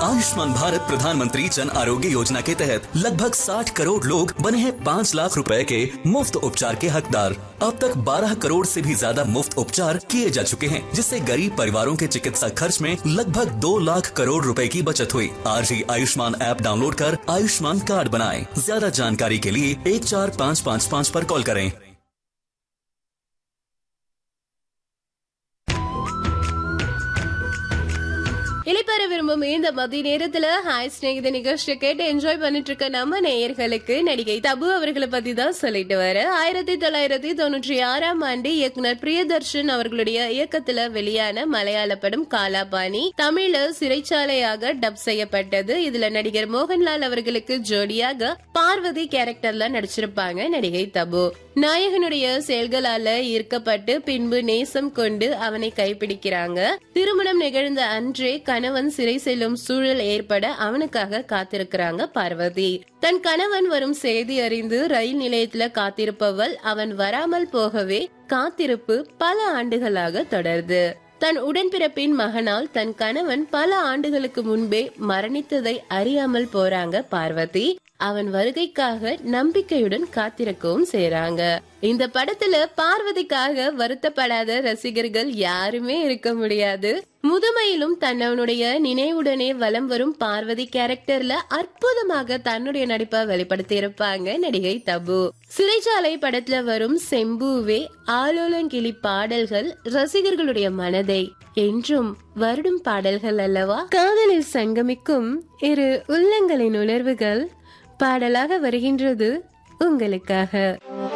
आयुष्मान भारत प्रधानमंत्री जन आरोग्य योजना के तहत लगभग 60 करोड़ लोग बने हैं 5 लाख रुपए के मुफ्त उपचार के हकदार अब तक 12 करोड़ से भी ज्यादा मुफ्त उपचार किए जा चुके हैं जिससे गरीब परिवारों के चिकित्सा खर्च में लगभग 2 लाख करोड़ रुपए की बचत हुई आज ही आयुष्मान ऐप डाउनलोड कर आयुष्मान कार्ड बनाएं ज्यादा जानकारी के लिए एक चार पाँच पाँच पाँच पर कॉल करें இளைப்பற விரும்பும் இந்த மதிய நேரத்துல ஹாய் ஸ்நேகித நிகழ்ச்சியை கேட்டு என்ஜாய் பண்ணிட்டு இருக்க நம்ம நேயர்களுக்கு நடிகை தபு அவர்களை பத்தி தான் சொல்லிட்டு வர ஆயிரத்தி தொள்ளாயிரத்தி தொண்ணூற்றி ஆறாம் ஆண்டு இயக்குனர் பிரியதர்ஷன் அவர்களுடைய இயக்கத்துல வெளியான மலையாள படம் காலாபாணி தமிழ்ல சிறைச்சாலையாக டப் செய்யப்பட்டது இதுல நடிகர் மோகன்லால் அவர்களுக்கு ஜோடியாக பார்வதி கேரக்டர்ல நடிச்சிருப்பாங்க நடிகை தபு நாயகனுடைய செயல்களால ஈர்க்கப்பட்டு பின்பு நேசம் கொண்டு அவனை கைப்பிடிக்கிறாங்க திருமணம் நிகழ்ந்த அன்றே கணவன் சிறை செல்லும் சூழல் ஏற்பட அவனுக்காக காத்திருக்கிறாங்க பார்வதி தன் கணவன் வரும் செய்தி அறிந்து ரயில் நிலையத்துல காத்திருப்பவள் அவன் வராமல் போகவே காத்திருப்பு பல ஆண்டுகளாக தொடருது தன் உடன்பிறப்பின் மகனால் தன் கணவன் பல ஆண்டுகளுக்கு முன்பே மரணித்ததை அறியாமல் போறாங்க பார்வதி அவன் வருகைக்காக நம்பிக்கையுடன் காத்திருக்கவும் செய்றாங்க இந்த படத்துல பார்வதிக்காக வருத்தப்படாத ரசிகர்கள் யாருமே இருக்க முடியாது முதுமையிலும் தன்னவனுடைய நினைவுடனே வலம் வரும் பார்வதி கேரக்டர்ல அற்புதமாக தன்னுடைய நடிப்பை வெளிப்படுத்தி இருப்பாங்க நடிகை தபு சிறைச்சாலை படத்துல வரும் செம்பூவே ஆலோலங்கிளி பாடல்கள் ரசிகர்களுடைய மனதை என்றும் வருடும் பாடல்கள் அல்லவா காதலில் சங்கமிக்கும் இரு உள்ளங்களின் உணர்வுகள் பாடலாக வருகின்றது உங்களுக்காக